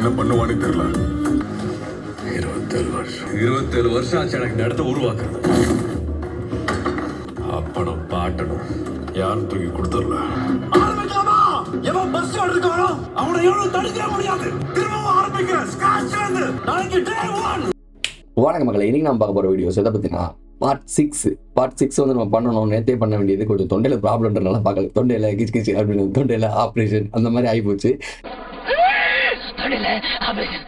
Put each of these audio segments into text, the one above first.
என்ன பண்ணுவானே தெரியல இருபத்தேழு வருஷம் இருபத்தேழு வருஷம் ஆச்சு எனக்கு இந்த இடத்த உருவாக்குறது அப்பனும் பாட்டனும் யாரும் தூக்கி கொடுத்துடல ஆரம்பிக்கலாமா எவன் பஸ் எடுக்கானோ அவனை எவனும் தடுக்க முடியாது திரும்பவும் ஆரம்பிக்கிறேன் ஸ்கிராச்ல இருந்து நாளைக்கு டே ஒன் வணக்கம் மக்களை இன்னைக்கு நம்ம பார்க்க போகிற வீடியோஸ் எதை பற்றினா பார்ட் சிக்ஸ் பார்ட் சிக்ஸ் வந்து நம்ம பண்ணணும் நேற்றே பண்ண வேண்டியது கொஞ்சம் தொண்டையில் ப்ராப்ளம்ன்றனால பார்க்கல தொண்டையில் கிச் கிச் அப்படின்னு தொண்டையில் ஆப்ரேஷன் அந்த மாதிரி ஆகிப்போச்சு தொழில ஆபரேஷன்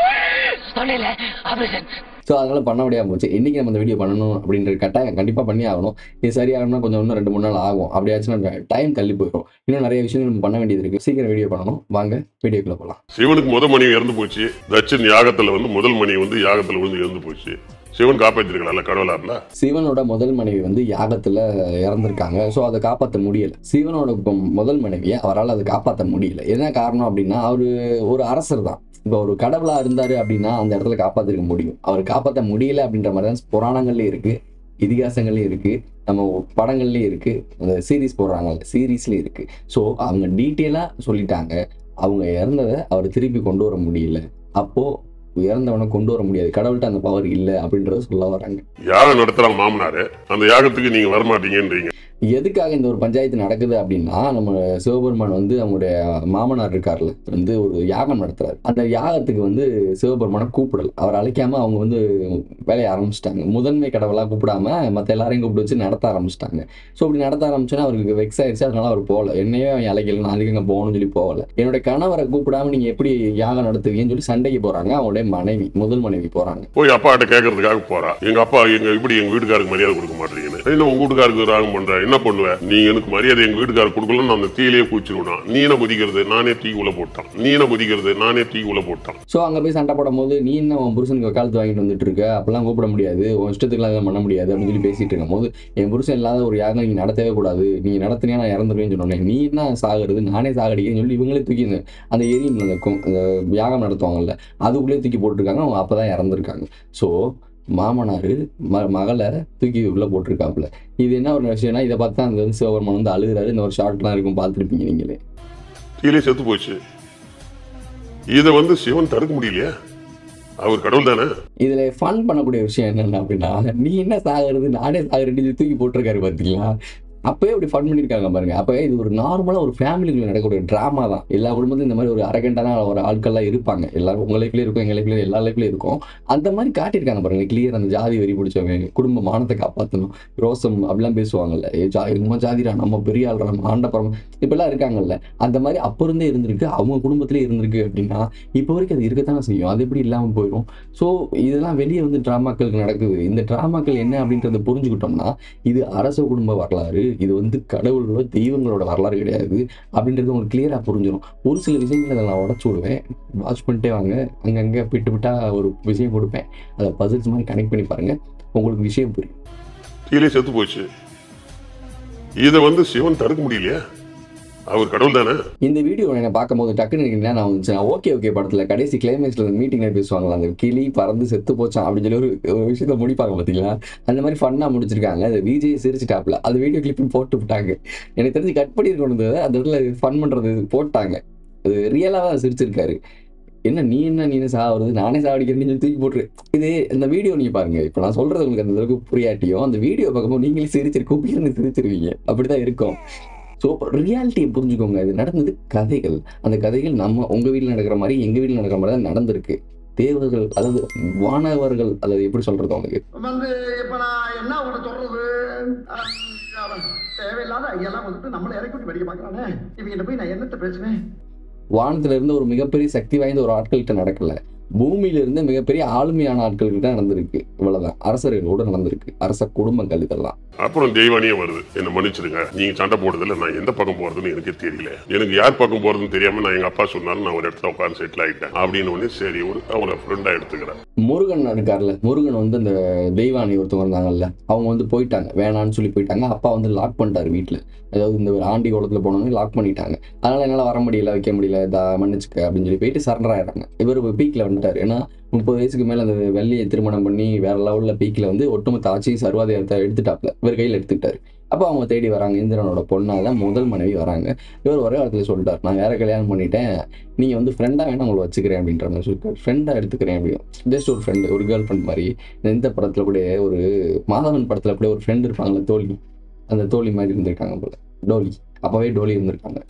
தொழில ஆபரேஷன் ஸோ அதனால் பண்ண முடியாமல் போச்சு இன்றைக்கி நம்ம இந்த வீடியோ பண்ணணும் அப்படின்ற கட்டாயம் கண்டிப்பாக பண்ணி ஆகணும் இது சரியாகணும்னா கொஞ்சம் இன்னும் ரெண்டு மூணு நாள் ஆகும் அப்படியாச்சுன்னா டைம் தள்ளி போயிடும் இன்னும் நிறைய விஷயங்கள் நம்ம பண்ண வேண்டியது இருக்குது சீக்கிரம் வீடியோ பண்ணணும் வாங்க வீடியோக்குள்ளே போகலாம் சிவனுக்கு முத மணி இறந்து போச்சு தட்சன் யாகத்துல வந்து முதல் மணி வந்து யாகத்துல விழுந்து இறந்து போச்சு சிவன் காப்பாத்திருக்கல கடவுளா இருந்தா சிவனோட முதல் மனைவி வந்து யாகத்தில் இறந்துருக்காங்க ஸோ அதை காப்பாற்ற முடியல சிவனோட இப்ப முதல் மனைவியை அவரால் அதை காப்பாற்ற முடியல என்ன காரணம் அப்படின்னா அவர் ஒரு அரசர் தான் இப்போ ஒரு கடவுளாக இருந்தார் அப்படின்னா அந்த இடத்துல காப்பாற்றிருக்க முடியும் அவர் காப்பாற்ற முடியல அப்படின்ற மாதிரி தான் புராணங்கள்லேயும் இருக்குது இதிகாசங்கள்லையும் இருக்குது நம்ம படங்கள்லேயும் இருக்குது அந்த சீரீஸ் போடுறாங்கல்ல சீரீஸ்லேயும் இருக்குது ஸோ அவங்க டீட்டெயிலாக சொல்லிட்டாங்க அவங்க இறந்ததை அவர் திருப்பி கொண்டு வர முடியல அப்போது இறந்தவனை கொண்டு வர முடியாது கடவுள்கிட்ட அந்த பவர் இல்லை அப்படின்றத சொல்ல வராங்க யாகம் நடத்துறாங்க மாமனாரு அந்த யாகத்துக்கு நீங்க வரமாட்டீங்கன்றீங்க எதுக்காக இந்த ஒரு பஞ்சாயத்து நடக்குது அப்படின்னா நம்ம சிவபெருமான் வந்து அவங்களுடைய மாமனார் இருக்கார்ல வந்து ஒரு யாகம் நடத்துறாரு அந்த யாகத்துக்கு வந்து சிவபெருமானை கூப்பிடல அவர் அழைக்காம அவங்க வந்து வேலையை ஆரம்பிச்சிட்டாங்க முதன்மை கடவுளாக கூப்பிடாம மற்ற எல்லாரையும் கூப்பிட்டு வச்சு நடத்த ஆரம்பிச்சிட்டாங்க ஸோ அப்படி நடத்த ஆரம்பிச்சோன்னா அவருக்கு வெக்ஸ் ஆயிடுச்சு அதனால அவர் போகல என்னையே அவன் அழைக்கல நான் அதுக்கு அங்கே போகணும்னு சொல்லி போகல என்னோட கணவரை கூப்பிடாம நீங்க எப்படி யாகம் நடத்துவீங்கன்னு சொல்லி சண்டைக்கு போறாங்க அவங்களுடைய மனைவி முதல் மனைவி போறாங்க போய் அப்பா கிட்ட கேட்கறதுக்காக போறா எங்க அப்பா எங்க இப்படி எங்க வீட்டுக்காருக்கு மரியாதை கொடுக்க மாட்டீங்கன்னு என்ன உங்க வீட்டுக்காருக்கு ராகம் பண்ற என்ன பண்ணுவ நீ எனக்கு மரியாதை எங்க வீட்டுக்காரருக்கு கொடுக்கலன்னு நான் அந்த தீயிலேயே குச்சிருவேன் நீ என்ன குதிக்கிறது நானே டீ உள்ள போட்டான் நீ என்ன குதிக்கிறது நானே டீ உள்ள போட்டான் ஸோ அங்கே போய் சண்டை போடும்போது நீ என்ன உன் புருஷனுக்கு வக்காலத்து வாங்கிட்டு வந்துட்டு இருக்க அப்பெல்லாம் கூப்பிட முடியாது உன் இஷ்டத்துக்குலாம் எதுவும் பண்ண முடியாது அப்படின்னு சொல்லி பேசிட்டு இருக்கும் போது என் புருஷன் இல்லாத ஒரு யாகம் நீ நடத்தவே கூடாது நீ நடத்தினா நான் இறந்துருவேன்னு சொன்னேன் நீ என்ன சாகுறது நானே சாகடிக்கிறேன்னு சொல்லி இவங்களே தூக்கி இந்த- அந்த எரியும் அந்த கு- அந்த யாகம் நடத்துவாங்கல்ல அதுக்குள்ளேயே தூக்கி போட்டிருக்காங்க அவங்க அப்போ தான் இறந்துருக்காங்க ஸோ மாமனார் ம மகளை தூக்கி உள்ளே போட்டிருக்காப்புல இது என்ன ஒரு விஷயம்னா இதை பார்த்து தான் அந்த வந்து சிவபெருமான் வந்து அழுகுறாரு இந்த ஒரு ஷார்ட்லாம் இருக்கும் பார்த்துருப்பீங்க நீங்களே தீயிலே செத்து போச்சு இதை வந்து சிவன் தடுக்க முடியலையா அவர் கடவுள் தானே இதுல ஃபன் பண்ணக்கூடிய விஷயம் என்னென்ன அப்படின்னா நீ என்ன சாகுறது நானே சாகுறேன்னு சொல்லி தூக்கி போட்டிருக்காரு பார்த்தீங்களா அப்பவே இப்படி ஃபன் பண்ணியிருக்காங்க பாருங்க அப்பவே இது ஒரு நார்மலாக ஒரு ஃபேமிலிக்குள்ள நடக்கக்கூடிய ட்ராமா தான் எல்லா குடும்பத்திலும் இந்த மாதிரி ஒரு அரகண்டான ஒரு ஆட்கள்லாம் இருப்பாங்க எல்லாரும் உங்க லைஃப்லேயும் இருக்கும் எங்க லைஃப்லேயும் எல்லா லைஃப்லேயும் இருக்கும் அந்த மாதிரி காட்டியிருக்காங்க பாருங்க கிளியர் அந்த ஜாதி வெறி பிடிச்சவங்க குடும்ப மானத்தை காப்பாற்றணும் ரோசம் அப்படிலாம் பேசுவாங்கல்ல ஏ ஜா நம்ம ஜாதிரா நம்ம பெரிய ஆள்றா நம்ம ஆண்டப்புறம் இப்பெல்லாம் இருக்காங்கல்ல அந்த மாதிரி அப்போ இருந்தே இருந்திருக்கு அவங்க குடும்பத்திலே இருந்திருக்கு அப்படின்னா இப்போ வரைக்கும் அது இருக்கத்தானே செய்யும் அது எப்படி இல்லாமல் போயிடும் ஸோ இதெல்லாம் வெளியே வந்து ட்ராமாக்களுக்கு நடக்குது இந்த ட்ராமாக்கள் என்ன அப்படின்றத புரிஞ்சுக்கிட்டோம்னா இது அரச குடும்ப வரலாறு இது வந்து கடவுளோட தெய்வங்களோட வரலாறு கிடையாது அப்படின்றது உங்களுக்கு கிளியராக புரிஞ்சிடும் ஒரு சில விஷயங்களை அதை நான் உடச்சு விடுவேன் வாட்ச் பண்ணிட்டே வாங்க அங்கங்கே விட்டு விட்டா ஒரு விஷயம் கொடுப்பேன் அதை பசில்ஸ் மாதிரி கனெக்ட் பண்ணி பாருங்க உங்களுக்கு விஷயம் புரியும் தீயிலே செத்து போச்சு இதை வந்து சிவன் தடுக்க முடியலையா அவர் கடவுள் தானே இந்த வீடியோ என்னை பார்க்கும்போது டக்குன்னு எனக்கு என்ன நான் வந்துச்சு ஓகே ஓகே படத்தில் கடைசி கிளைமேக்ஸில் மீட்டிங்கில் பேசுவாங்களா அந்த கிளி பறந்து செத்து போச்சான் அப்படின்னு சொல்லி ஒரு ஒரு விஷயத்த முடிப்பாங்க பார்த்தீங்களா அந்த மாதிரி ஃபன்னாக முடிச்சிருக்காங்க அது விஜய் சிரிச்சிட்டாப்ல அது வீடியோ கிளிப்பும் போட்டு விட்டாங்க எனக்கு தெரிஞ்சு கட் பண்ணியிருக்கணும் அந்த இடத்துல ஃபன் பண்ணுறது போட்டாங்க அது ரியலாக தான் சிரிச்சிருக்காரு என்ன நீ என்ன நீ என்ன சாவுறது நானே சாவடிக்கிறேன்னு சொல்லி தூக்கி போட்டுரு இது இந்த வீடியோ நீங்க பாருங்க இப்போ நான் சொல்றது உங்களுக்கு அந்த அளவுக்கு புரியாட்டியும் அந்த வீடியோ பார்க்கும்போது நீங்களே சிரிச்சிரு கூப்பிட்டு சிரிச்சிருவீங்க அப்படிதான் இருக்கும் ஸோ ரியாலிட்டியை புரிஞ்சுக்கோங்க இது நடந்தது கதைகள் அந்த கதைகள் நம்ம உங்க வீட்டில் நடக்கிற மாதிரி எங்க வீட்டில் நடக்கிற மாதிரி தான் நடந்திருக்கு தேவர்கள் அதாவது வானவர்கள் அதாவது எப்படி சொல்றது உங்களுக்கு வந்து இப்ப நான் என்ன உங்களை சொல்றது அஹ், அவன் தேவையில்லாத ஐயெல்லாம் வந்துட்டு நம்மளை இறக்கி விட்டு வெடிக்க பாக்குறானே இவங்கிட்ட போய் நான் என்னத்த பேசுவேன் வானத்துல இருந்து ஒரு மிகப்பெரிய சக்தி வாய்ந்த ஒரு ஆட்கள்கிட்ட நடக்கல பூமியில இருந்து மிகப்பெரிய ஆளுமையான ஆட்கள்கிட்ட நடந்திருக்கு இவ்வளவுதான் அரசர்களோட நடந்திருக்கு அரச குடும்பங்கள் இதெல்லாம் அப்புறம் தெய்வானியே வருது என்ன மன்னிச்சிடுங்க நீங்க சண்டை போடுறதுல நான் எந்த பக்கம் போறதுன்னு எனக்கே தெரியல எனக்கு யார் பக்கம் போறதுன்னு தெரியாம நான் எங்க அப்பா சொன்னாலும் நான் ஒரு இடத்துல உட்கார்ந்து செட்டில் ஆயிட்டேன் அப்படின்னு உடனே சரி ஒரு அவரை ஃப்ரெண்டா எடுத்துக்கிறேன் முருகன் இருக்கார்ல முருகன் வந்து அந்த தெய்வானி ஒருத்தவங்க இருந்தாங்கல்ல அவங்க வந்து போயிட்டாங்க வேணான்னு சொல்லி போயிட்டாங்க அப்பா வந்து லாக் பண்ணிட்டாரு வீட்டில் அதாவது இந்த ஒரு ஆண்டி குளத்துல போனவங்க லாக் பண்ணிட்டாங்க அதனால என்னால் வர முடியல வைக்க முடியல தா மன்னிச்சுக்க அப்படின்னு சொல்லி போயிட்டு சரண்டர் ஆயிடுறாங்க இவர் பீக்கில் வந்துட்டார் ஏன்னா முப்பது வயசுக்கு மேலே அந்த வெள்ளியை திருமணம் பண்ணி வேற லெவலில் பீக்கில் வந்து ஒட்டுமொத்த ஆட்சி சர்வாதிகாரத்தை எடுத்துட்டாப்ல இவர் கையில் எடுத்துக்கிட்டாரு அப்போ அவங்க தேடி வராங்க இந்திரனோட பொண்ணாக தான் முதல் மனைவி வராங்க இவர் ஒரே இடத்துல சொல்லிட்டார் நான் வேற கல்யாணம் பண்ணிட்டேன் நீங்கள் வந்து ஃப்ரெண்டாக வேணா உங்களை வச்சுக்கிறேன் அப்படின்ற மாதிரி சொல்லிட்டார் ஃப்ரெண்டாக எடுத்துக்கிறேன் அப்படி ஜஸ்ட் ஒரு ஃப்ரெண்டு ஒரு கேர்ள் ஃப்ரெண்ட் மாதிரி இந்த படத்தில் கூட ஒரு மாதவன் படத்தில் கூட ஒரு ஃப்ரெண்ட் இருப்பாங்களே தோழி அந்த தோழி மாதிரி இருந்திருக்காங்க போல டோலி அப்போவே டோலி இருந்திருக்காங்க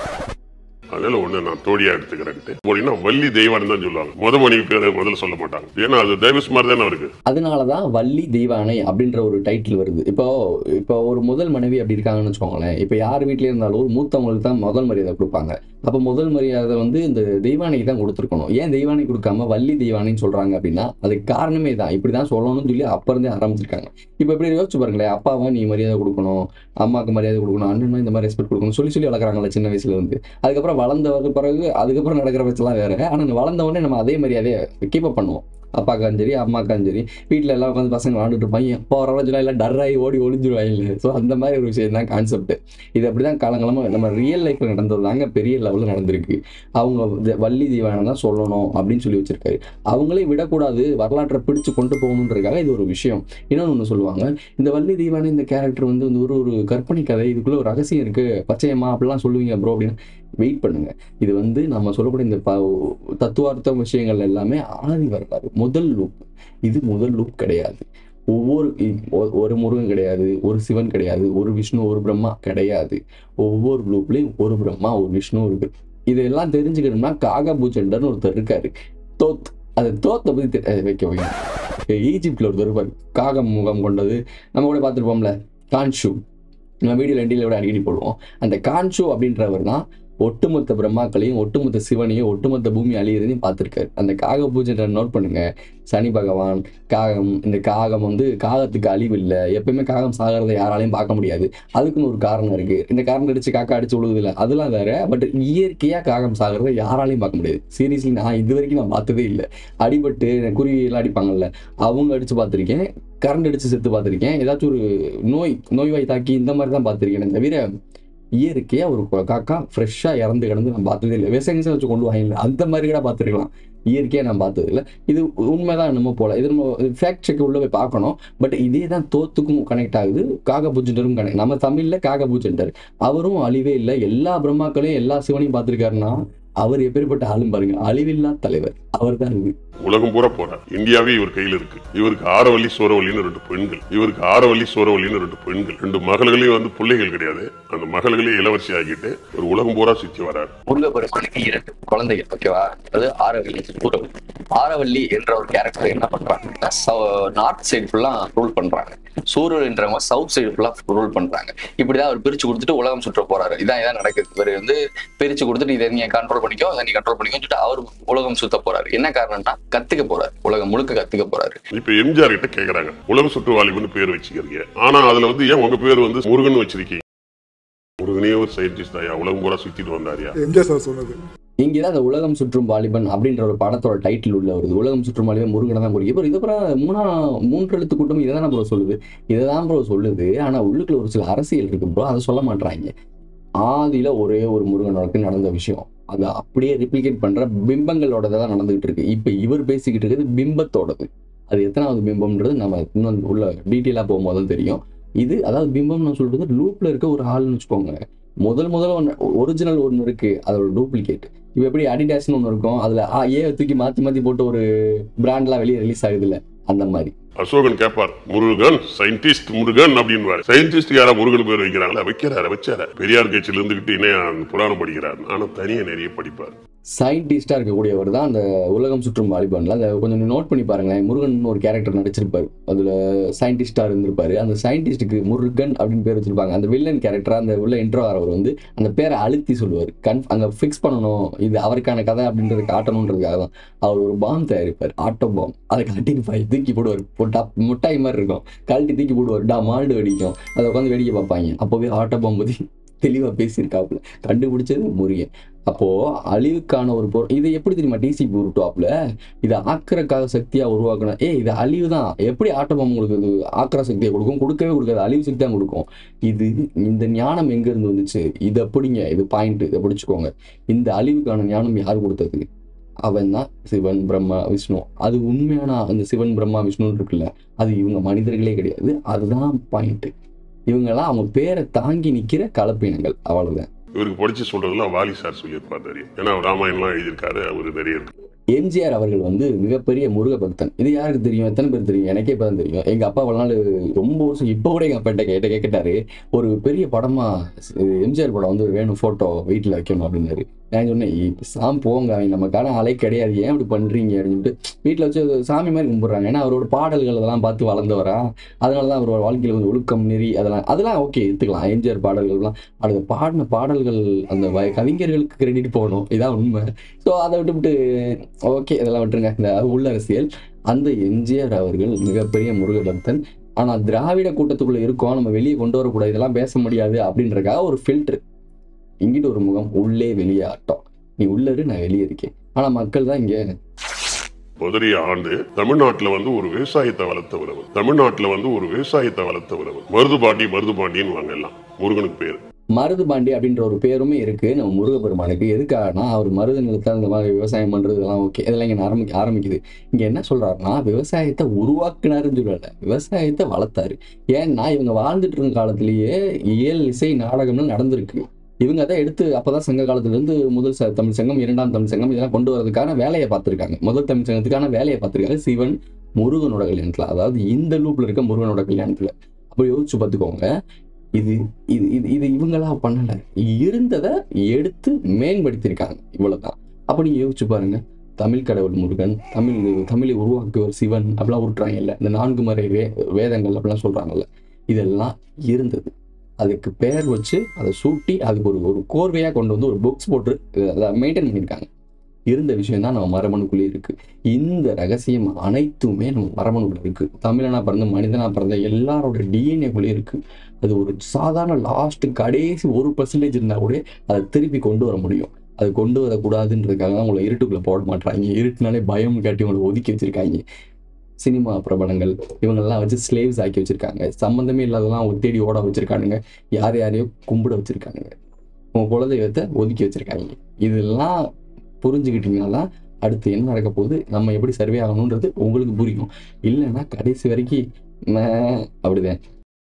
அதனால ஒண்ணு நான் தோழியா எடுத்துக்கிறேன்ட்டு போனீங்கன்னா வள்ளி தெய்வான்னு தான் சொல்லுவாங்க முத மனைவி பேரை முதல்ல சொல்ல மாட்டாங்க ஏன்னா அது டைவர்ஸ் மாதிரி தானே இருக்கு அதனால தான் வள்ளி தெய்வானை அப்படின்ற ஒரு டைட்டில் வருது இப்போ இப்போ ஒரு முதல் மனைவி அப்படி இருக்காங்கன்னு வச்சுக்கோங்களேன் இப்போ யார் வீட்லயே இருந்தாலும் ஒரு மூத்தவங்களுக்கு தான் முதல் மரியாதை கொடுப்பாங்க அப்போ முதல் மரியாதை வந்து இந்த தெய்வானைக்கு தான் கொடுத்துருக்கணும் ஏன் தெய்வானை கொடுக்காம வள்ளி தெய்வானைன்னு சொல்றாங்க அப்படின்னா அதுக்கு காரணமே தான் இப்படி தான் சொல்லணும்னு சொல்லி அப்ப இருந்தே ஆரம்பிச்சிருக்காங்க இப்போ எப்படி யோசிச்சு பாருங்களேன் அப்பாவை நீ மரியாதை கொடுக்கணும் அம்மாவுக்கு மரியாதை கொடுக்கணும் அண்ணனும் இந்த மாதிரி ரெஸ்பெக்ட் கொடுக்கணும் சொல்லி சொல்லி வளர்க்குறாங்கல்ல சின்ன வயசுல இருந்து அதுக்கப்புறம் வளர்ந்த பிறகு அதுக்கப்புறம் நடக்கிற பட்சம்லாம் வேற ஆனால் வளர்ந்த உடனே நம்ம அதே மரியாதையை கீப் அப் பண்ணுவோம் அப்பாக்காரும் சரி அம்மாக்காரும் சரி வீட்டில் எல்லாம் உட்காந்து பசங்க விளாண்டுட்டு இருப்பாங்க எப்போ வர சொல்ல எல்லாம் டர்ராகி ஓடி ஒளிஞ்சிருவாங்க ஸோ அந்த மாதிரி ஒரு விஷயம் தான் கான்செப்ட் இது அப்படி தான் காலங்காலமாக நம்ம ரியல் லைஃப்பில் நடந்தது தாங்க பெரிய லெவலில் நடந்திருக்கு அவங்க இந்த வள்ளி தீவானம் தான் சொல்லணும் அப்படின்னு சொல்லி வச்சிருக்காரு அவங்களே விடக்கூடாது வரலாற்றை பிடிச்சு கொண்டு போகணுன்றதுக்காக இது ஒரு விஷயம் இன்னொன்று ஒன்று சொல்லுவாங்க இந்த வள்ளி தீவான இந்த கேரக்டர் வந்து வந்து ஒரு ஒரு கற்பனை கதை இதுக்குள்ள ஒரு ரகசியம் இருக்கு பச்சையம்மா அப்படிலாம் சொல்லுவீங்க ப்ரோ அப்படின்னு வெயிட் பண்ணுங்க இது வந்து நம்ம சொல்லக்கூடிய இந்த ப- தத்துவார்த்த விஷயங்கள் எல்லாமே ஆதி வரலாறு முதல் லூப் இது முதல் லூப் கிடையாது ஒவ்வொரு இ- ஒ- ஒரு முருகன் கிடையாது ஒரு சிவன் கிடையாது ஒரு விஷ்ணு ஒரு பிரம்மா கிடையாது ஒவ்வொரு லூப்லயும் ஒரு பிரம்மா ஒரு விஷ்ணு இருக்கு இதெல்லாம் தெரிஞ்சுக்கணும்னா காகபூச்சண்டர்னு ஒருத்தர் இருக்காரு தோத் அது தோத்தை பத்தி தெ- அஹ் வைக்க வைங்க ஈஜிப்ட்ல ஒருத்தர் இருப்பாரு காகம் முகம் கொண்டது நம்ம கூட பார்த்துருப்போம்ல கான்ஷு நம்ம வீடியோ ரெண்டில விட அடிக்கடி போடுவோம் அந்த கான்ஷு அப்படின்றவர் தான் ஒட்டுமொத்த பிரம்மாக்களையும் ஒட்டுமொத்த சிவனையும் ஒட்டுமொத்த பூமி அழியிறதையும் பார்த்துருக்காரு அந்த காக பூஜை நோட் பண்ணுங்க சனி பகவான் காகம் இந்த காகம் வந்து காகத்துக்கு அழிவு இல்லை எப்பயுமே காகம் சாகிறத யாராலையும் பார்க்க முடியாது அதுக்குன்னு ஒரு காரணம் இருக்கு இந்த காரணம் அடிச்சு காக்கா அடிச்சு விழுகுது இல்லை அதெல்லாம் வேற பட் இயற்கையா காகம் சாகிறத யாராலையும் பார்க்க முடியாது சீரியஸ்லி நான் இது வரைக்கும் நான் பார்த்ததே இல்லை அடிபட்டு குருவி எல்லாம் அடிப்பாங்கல்ல அவங்க அடிச்சு பார்த்துருக்கேன் கரண்ட் அடிச்சு செத்து பார்த்துருக்கேன் ஏதாச்சும் ஒரு நோய் நோய்வாய் தாக்கி இந்த மாதிரி தான் பார்த்துருக்கேன் தவிர இயற்கையா ஒரு கொ- காக்கா ஃப்ரெஷ்ஷா இறந்து கிடந்து நான் பார்த்ததே இல்லை விவசாயம் வச்சு கொண்டு வாங்கல அந்த மாதிரி கூட பார்த்துருக்கலாம் இயற்கையா நான் பார்த்தது இல்லை இது உண்மைதான் என்னமோ போல இது நம்ம ஃபேக்ட் செக் உள்ள போய் பார்க்கணும் பட் இதே தான் தோத்துக்கும் கனெக்ட் ஆகுது காக பூஜெண்டரும் கனெக்ட் நம்ம தமிழ்ல காக பூஜெண்டர் அவரும் அழிவே இல்லை எல்லா பிரம்மாக்களையும் எல்லா சிவனையும் பார்த்துருக்காருன்னா அவர் எப்பேற்பட்ட ஆளும் பாருங்க அழிவில்லா தலைவர் அவர் தான் இது உலகம் பூரா போறார் இந்தியாவே இவர் கையில் இருக்கு இவருக்கு ஆரவல்லி சோரவல்லின்னு ரெண்டு பெண்கள் இவருக்கு ஆரவல்லி சோரவல்லின்னு ரெண்டு பெண்கள் ரெண்டு மகள்களையும் வந்து பிள்ளைகள் கிடையாது அந்த மகள்களையும் இளவரசி ஆக்கிட்டு ஒரு உலகம் பூரா சுத்தி வரார் முருகபெருமானுக்கு இரண்டு குழந்தைகள் ஓகேவா அது ஆரவல்லி சூரவல்லி ஆரவல்லி என்ற ஒரு கேரக்டர் என்ன பண்றாங்க நார்த் சைடு ஃபுல்லா ரூல் பண்றாங்க சூரியன் என்றவங்க சவுத் சைடு ஃபுல்லா ரூல் பண்றாங்க இப்படிதான் அவர் பிரிச்சு கொடுத்துட்டு உலகம் சுற்ற போறாரு இதான் இதான் நடக்குது இவர் வந்து பிரிச்சு கொடுத்துட்டு இதை நீங்க கண்ட்ரோல் பண்ணிக்கோ அதை நீ கண்ட்ரோல் பண்ணிக்கோ சொல்லிட்டு அவர் உலகம் சுத்த போறாரு என்ன காரணம்னா கத்துக்க போறாரு உலகம் முழுக்க கத்துக்க போறாரு இப்ப எம்ஜிஆர் கிட்ட கேக்குறாங்க உலக சுற்றுவாளின்னு பேர் வச்சுக்கிறீங்க ஆனா அதுல வந்து ஏன் உங்க பேர் வந்து முருகன் வச்சிருக்கீங்க முருகனே ஒரு சயின்டிஸ்ட் ஐயா உலகம் பூரா சுத்திட்டு வந்தாரியா எம்ஜிஆர் சார் சொன்னது இங்கதான் அந்த உலகம் சுற்றும் வாலிபன் அப்படின்ற ஒரு படத்தோட டைட்டில் உள்ள வருது உலகம் சுற்றும் வாலிபன் முருகனை தான் குறிக்கும் இப்போ இதுக்கப்புறம் மூணா மூன்று எழுத்து கூட்டம் இதை தான் ப்ரோ சொல்லுது இதை தான் ப்ரோ சொல்லுது ஆனா உள்ளுக்குள்ள ஒரு சில அரசியல் இருக்கு ப்ரோ அதை சொல்ல மாட்றாங்க ஆதியில ஒரே ஒரு முருகனுக்கு நடந்த விஷயம் அதை அப்படியே ரிப்ளிகேட் பண்ற பிம்பங்களோட தான் நடந்துகிட்டு இருக்கு இப்போ இவர் பேசிக்கிட்டு இருக்கிறது பிம்பத்தோடது அது எத்தனாவது பிம்பம்ன்றது நம்ம இன்னும் உள்ள டீட்டெயிலாக போகும்போது தான் தெரியும் இது அதாவது பிம்பம் நான் சொல்றது லூப்ல இருக்க ஒரு ஆள்னு வச்சுக்கோங்க முதல் முதல்ல ஒன்று ஒரிஜினல் ஒன்று இருக்கு அதோட டூப்ளிகேட் இப்போ எப்படி அடிடாஸ்னு ஒன்று இருக்கும் அதில் ஏ தூக்கி மாற்றி மாற்றி போட்டு ஒரு பிராண்ட்லாம் வெளியே ரிலீஸ் ஆகுதுல்ல அந்த மாதிரி அசோகன் கேட்பார் முருகன் சயின்டிஸ்ட் முருகன் அப்படின்னு சயின்டிஸ்ட் யாரா முருகன் பேர் வைக்கிறாங்களா வைக்கிறாரு வச்சார பெரியார் கட்சியில இருந்துகிட்டு இன்னும் புராணம் படிக்கிறார் ஆனா தனியா நிறைய படிப்பார் சயின்டிஸ்டாக இருக்கக்கூடியவர் தான் அந்த உலகம் சுற்றும் வாலிபன்ல அதை கொஞ்சம் நோட் பண்ணி பாருங்களேன் முருகன் ஒரு கேரக்டர் நடிச்சிருப்பாரு அதில் சயின்டிஸ்டாக இருந்திருப்பாரு அந்த சயின்டிஸ்ட்டுக்கு முருகன் அப்படின்னு பேர் வச்சிருப்பாங்க அந்த வில்லன் கேரக்டர் அந்த உள்ள இன்ட்ரோ ஆகிறவர் வந்து அந்த பேரை அழுத்தி சொல்லுவார் கன் அங்கே ஃபிக்ஸ் பண்ணணும் இது அவருக்கான கதை அப்படின்றத காட்டணுன்றதுக்காக தான் அவர் ஒரு பாம் தயாரிப்பார் ஆட்டோ பாம் அதை கழட்டி பாய் தூக்கி போடுவார் போட்டா முட்டாய் மாதிரி இருக்கும் கழட்டி தூக்கி போடுவார் டா மால்டு வெடிக்கும் அதை உட்காந்து வேடிக்கை பார்ப்பாங்க அப்போவே ஆட்டோ பாம் பற்றி தெளிவாக பேசியிருக்காப்புல கண்டுபிடிச்சது முருகன் அப்போ அழிவுக்கான ஒரு பொருள் இது எப்படி தெரியுமா டிசி டாப்ல இதை ஆக்கிரக்காக சக்தியா உருவாக்கணும் ஏய் இது அழிவு தான் எப்படி ஆட்டபம் உங்களுக்கு இது ஆக்கிர சக்தியை கொடுக்கும் கொடுக்கவே கொடுக்காது அழிவு சக்தி தான் கொடுக்கும் இது இந்த ஞானம் எங்க இருந்து வந்துச்சு இதை பிடிங்க இது பாயிண்ட் இதை பிடிச்சுக்கோங்க இந்த அழிவுக்கான ஞானம் யார் கொடுத்தது அவன் தான் சிவன் பிரம்மா விஷ்ணு அது உண்மையான அந்த சிவன் பிரம்மா விஷ்ணு இருக்குல்ல அது இவங்க மனிதர்களே கிடையாது அதுதான் பாயிண்ட் இவங்கெல்லாம் அவங்க பேரை தாங்கி நிக்கிற கலப்பினங்கள் அவ்வளவுதான் இவருக்கு படிச்சு சொல்றதுலாம் வாலி சார் சொல்லியிருப்பார் நிறைய ஏன்னா அவர் ராமாயணம்லாம் எழுதியிருக்காரு அவரு நிறைய இருக்கு எம்ஜிஆர் அவர்கள் வந்து மிகப்பெரிய முருக பக்தன் இது யாருக்கு தெரியும் எத்தனை பேர் தெரியும் எனக்கே இப்போ தான் தெரியும் எங்க அப்பா அவ்வளோ நாள் ரொம்ப வருஷம் இப்போ கூட எங்க அப்பா கேட்ட கேட்டாரு ஒரு பெரிய படமா அஹ், எம்ஜிஆர் படம் வந்து வேணும் போட்டோ வீட்டில் வைக்கணும் அப்படின்னாரு நான் சொன்னேன் "இப்ப சாமி போங்க அவன் நமக்கான ஆளே கிடையாது ஏன் இப்படி பண்றீங்க அப்படின்ட்டு வீட்டில் வச்சு அது சாமி மாதிரி கும்பிடுறாங்க ஏன்னா அவரோட பாடல்கள் அதெல்லாம் பார்த்து வளர்ந்தவரா அதனால தான் அவரோட வாழ்க்கையில் வந்து ஒழுக்கம் நெறி அதெல்லாம் அதெல்லாம் ஓகே எடுத்துக்கலாம் எம்ஜிஆர் பாடல்கள்லாம் அது பாடின பாடல்கள் அந்த வ- கவிஞர்களுக்கு கிரெடிட் போகணும் இதான் உண்மை ஸோ அதை விட்டுவிட்டு ஓகே இதெல்லாம் விட்டுருங்க இந்த உள்ள அரசியல் அந்த எம்ஜிஆர் அவர்கள் மிகப்பெரிய முருக பக்தன் ஆனால் திராவிட கூட்டத்துக்குள்ள இருக்கோம் நம்ம வெளியே கொண்டு வரக்கூடாது இதெல்லாம் பேச முடியாது அப்படின்றக்காக ஒரு ஃபில்டர் இங்கிட்டு ஒரு முகம் உள்ளே வெளியே ஆட்டம் நீ உள்ள இரு நான் வெளியே இருக்கேன் ஆனால் மக்கள் தான் இங்கே முதலிய ஆண்டு தமிழ்நாட்டுல வந்து ஒரு விவசாயத்தை வளர்த்தவர் அவர் தமிழ்நாட்டுல வந்து ஒரு விவசாயத்தை வளர்த்தவர் அவர் மருது பாண்டி மருது பாண்டின்னு வாங்க எல்லாம் முருகனுக்கு பேர் மருது பாண்டி அப்படின்ற ஒரு பேருமே இருக்கு நம்ம முருகப்பெருமானுக்கு எதுக்காகனா அவர் மருது நிலத்தில் அந்த மாதிரி விவசாயம் பண்றதெல்லாம் ஓகே இதெல்லாம் இங்க ஆரம்பிக்க ஆரம்பிக்குது இங்க என்ன சொல்றாருன்னா விவசாயத்தை உருவாக்குனாருன்னு சொல்லல விவசாயத்தை வளர்த்தாரு ஏன்னா இவங்க வாழ்ந்துட்டு இருந்த காலத்திலேயே இயல் இசை நாடகம்னு நடந்திருக்கு இவங்க அதை எடுத்து அப்பதான் சங்க காலத்துல இருந்து முதல் ச- தமிழ் சங்கம் இரண்டாம் தமிழ் சங்கம் இதெல்லாம் கொண்டு வரதுக்கான வேலையை பார்த்திருக்காங்க முதல் தமிழ் சங்கத்துக்கான வேலையை பார்த்திருக்காங்க சிவன் முருகனோட கல்யாணத்துல அதாவது இந்த லூப்ல இருக்க முருகனோட கல்யாணத்துல அப்ப யோசிச்சு பார்த்துக்கோங்க இது இது இது இது இவங்களா பண்ணல இருந்ததை எடுத்து மேம்படுத்தியிருக்காங்க இவ்வளவுதான் அப்ப நீங்க யோசிச்சு பாருங்க தமிழ் கடவுள் முருகன் தமிழ் தமிழை உருவாக்குவர் சிவன் அப்படிலாம் உருட்டுறாங்க இல்ல இந்த நான்கு மறை வே வேதங்கள் அப்படிலாம் சொல்றாங்கல்ல இதெல்லாம் இருந்தது அதுக்கு பெயர் வச்சு அதை சூட்டி அதுக்கு ஒரு ஒரு கோர்வையா கொண்டு வந்து ஒரு புக்ஸ் போட்டு அதை மெயின்டைன் பண்ணியிருக்காங்க இருந்த விஷயம் தான் நம்ம மரபணுக்குள்ளே இருக்கு இந்த ரகசியம் அனைத்துமே நம்ம மரபணுக்குள்ள இருக்கு தமிழனா பிறந்த மனிதனா பிறந்த எல்லாரோட டிஎன்ஏக்குள்ளே இருக்கு அது ஒரு சாதாரண லாஸ்ட் கடைசி ஒரு பர்சன்டேஜ் இருந்தால் கூட அதை திருப்பி கொண்டு வர முடியும் அது கொண்டு வரக்கூடாதுன்றதுக்காக தான் உங்களை இருட்டுக்குள்ள போட மாட்டாங்க இருட்டுனாலே பயம் காட்டி உங்களை ஒதுக்கி வச்சிருக்காங்க சினிமா பிரபலங்கள் இவங்கெல்லாம் வச்சு ஸ்லேவ்ஸ் ஆக்கி வச்சிருக்காங்க சம்மந்தமே இல்லாதெல்லாம் அவங்க தேடி ஓட வச்சிருக்கானுங்க யார் யாரையோ கும்பிட வச்சிருக்கானுங்க உங்க குலதெய்வத்தை ஒதுக்கி வச்சிருக்காங்க இதெல்லாம் புரிஞ்சுக்கிட்டீங்கன்னா தான் அடுத்து என்ன நடக்க போகுது நம்ம எப்படி சர்வே ஆகணுன்றது உங்களுக்கு புரியும் இல்லைன்னா கடைசி வரைக்கும் மே, அப்படிதான்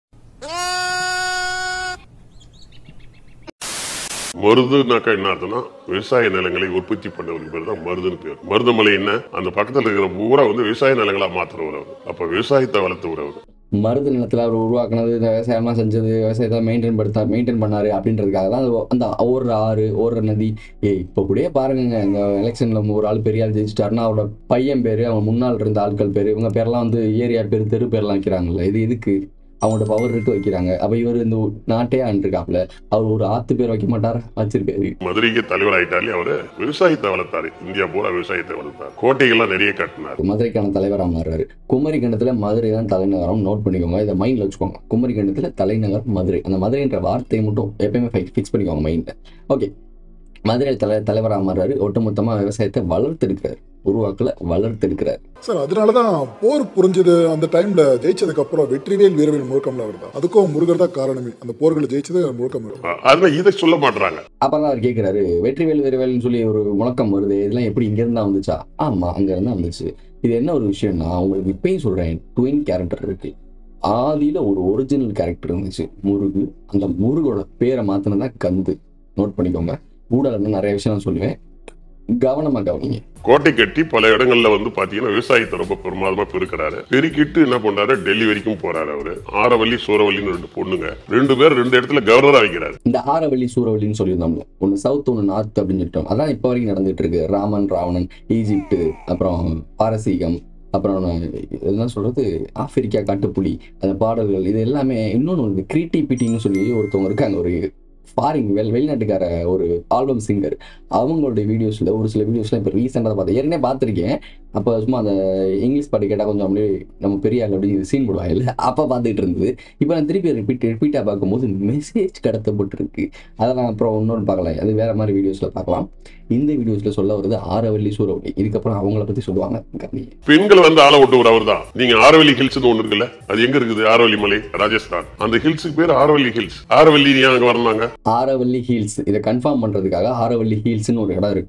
மருதுனாக்கா என்ன அர்த்தம்னா விவசாய நிலங்களை உற்பத்தி பண்ணவருக்கு பேர் தான் மருதுன்னு பேர் மருதமலை என்ன அந்த பக்கத்துல இருக்கிற ஊரா வந்து விவசாய நிலங்களா மாத்துறவர் அவர் அப்ப விவசாயத்தை வளர்த்தவர் அவர் மருது நிலத்தில் அவர் உருவாக்குனது இந்த விவசாயம்லாம் செஞ்சது விவசாயத்தை மெயின்டைன் படுத்தா மெயின்டைன் பண்ணாரு அப்படின்றதுக்காக தான் அது அந்த ஓடுற ஆறு ஓடுற நதி ஏ இப்போ கூட பாருங்க இந்த எலெக்ஷன்ல ஒரு ஆள் பெரிய ஆள் ஜெயிச்சிட்டாருன்னா அவரோட பையன் பேர் அவன் முன்னால் இருந்த ஆட்கள் பேர் இவங்க பேர்லாம் வந்து ஏரியா பேர் தெரு பேர்லாம் வைக்கிறாங்கல்ல இது எதுக்கு அவங்களோட பவர் இருக்கு வைக்கிறாங்க அப்ப இவர் இந்த நாட்டே ஆண்டிருக்காப்ல அவர் ஒரு ஆத்து பேர் வைக்க மாட்டாரா வச்சிருக்காரு மதுரைக்கு தலைவர் ஆயிட்டாலே அவரு விவசாயத்தை வளர்த்தாரு இந்தியா பூரா விவசாயத்தை வளர்த்தாரு கோட்டைகள்லாம் நிறைய கட்டினார் மதுரைக்கான தலைவராக மாறுறாரு குமரி கண்டத்துல மதுரை தான் தலைநகரம் நோட் பண்ணிக்கோங்க இதை மைண்ட்ல வச்சுக்கோங்க குமரி கண்டத்துல தலைநகர் மதுரை அந்த மதுரைன்ற வார்த்தையை மட்டும் எப்பயுமே ஃபிக்ஸ் பண்ணிக்கோங்க மைண்ட்ல ஓகே மதுரை தலை தலைவராக மாறுறாரு ஒட்டுமொத்தமா விவசாயத்தை வளர்த்தெடுக்கிறார் உருவாக்கல வளர்த்தெடுக்கிறார் சார் அதனாலதான் போர் புரிஞ்சது அந்த டைம்ல ஜெயிச்சதுக்கு அப்புறம் வெற்றிவேல் வீரவேல் முழக்கம்ல வருதா அதுக்கும் முருகர் தான் காரணமே அந்த போர்களை ஜெயிச்சது முழக்கம் வரும் அ- அதனால இதை சொல்ல மாட்டாங்க அப்பதான் அவர் கேட்கிறாரு வெற்றிவேல் வீரவேல்னு சொல்லி ஒரு முழக்கம் வருது இதெல்லாம் எப்படி இங்க இருந்தா வந்துச்சா ஆமா அங்க இருந்தா வந்துச்சு இது என்ன ஒரு விஷயம்னா உங்களுக்கு இப்பயும் சொல்றேன் ட்வின் கேரக்டர் இருக்கு ஆதியில ஒரு ஒரிஜினல் கேரக்டர் இருந்துச்சு முருகு அந்த முருகோட பேரை மாத்தினதா கந்து நோட் பண்ணிக்கோங்க ஊடல இருந்து நிறைய விஷயம் நான் சொல்லுவேன் கவனமா கவனிங்க கோட்டை கட்டி பல இடங்கள்ல வந்து பாத்தீங்கன்னா விவசாயத்தை ரொம்ப பிரமாதமா பெருக்கிறாரு பெருக்கிட்டு என்ன பண்றாரு டெல்லி வரைக்கும் போறாரு அவரு ஆரவல்லி சூரவல்லின்னு ரெண்டு பொண்ணுங்க ரெண்டு பேர் ரெண்டு இடத்துல கவர்னரா வைக்கிறாரு இந்த ஆரவள்ளி சூரவள்ளின்னு சொல்லியிருந்தோம்ல ஒன்று சவுத் ஒன்று நார்த் அப்படின்னு சொல்லிட்டோம் அதான் இப்போ வரைக்கும் நடந்துட்டு இருக்கு ராமன் ராவணன் ஈஜிப்ட் அப்புறம் பாரசீகம் அப்புறம் என்ன சொல்றது ஆப்பிரிக்கா காட்டுப்புலி அந்த பாடல்கள் இது எல்லாமே இன்னொன்று வந்து கிரீட்டி பிட்டின்னு சொல்லி ஒருத்தவங்க இருக்காங்க ஒரு ஃபாரின் வெள் வெளிநாட்டுக்கார ஒரு ஆல்பம் சிங்கர் அவங்களுடைய வீடியோஸில் ஒரு சில வீடியோஸ்லாம் இப்போ ரீசெண்டாக பார்த்தேன் ஏற்கனவே பார்த்துருக்கேன் அப்போ சும்மா அந்த இங்கிலீஷ் பாட்டு கேட்டால் கொஞ்சம் அப்படியே நம்ம பெரிய ஆள் அப்படி சீன் போடுவாங்க இல்லை அப்போ பார்த்துட்டு இருந்தது இப்போ நான் திருப்பி ரிப்பீட் ரிப்பீட்டாக பார்க்கும்போது மெசேஜ் கடத்தப்பட்டிருக்கு அதை நான் அப்புறம் இன்னொன்று பார்க்கலாம் அது வேற மாதிரி வீடியோஸில் பார்க்கலாம் இந்த வீடியோஸில் சொல்ல வருது ஆரவல்லி சூரவல்லி இதுக்கப்புறம் அவங்கள பற்றி சொல்லுவாங்க கவனிங்க. பெண்கள் வந்து ஆள விட்டவர் அவர் தான் நீங்க ஆரவல்லி ஹில்ஸ் ஒண்ணு இருக்குல்ல அது எங்க இருக்குது ஆரவல்லி மலை ராஜஸ்தான் அந்த ஹில்ஸுக்கு பேர் ஆரவல்லி ஹில்ஸ் ஆரவல்லி ஏன் அங்க வரனாங்க ஆரவல்லி ஹீல்ஸ் இதை கன்ஃபார்ம் பண்ணுறதுக்காக ஆரவல்லி ஹீல்ஸ்னு ஒரு இடம் இருக்கு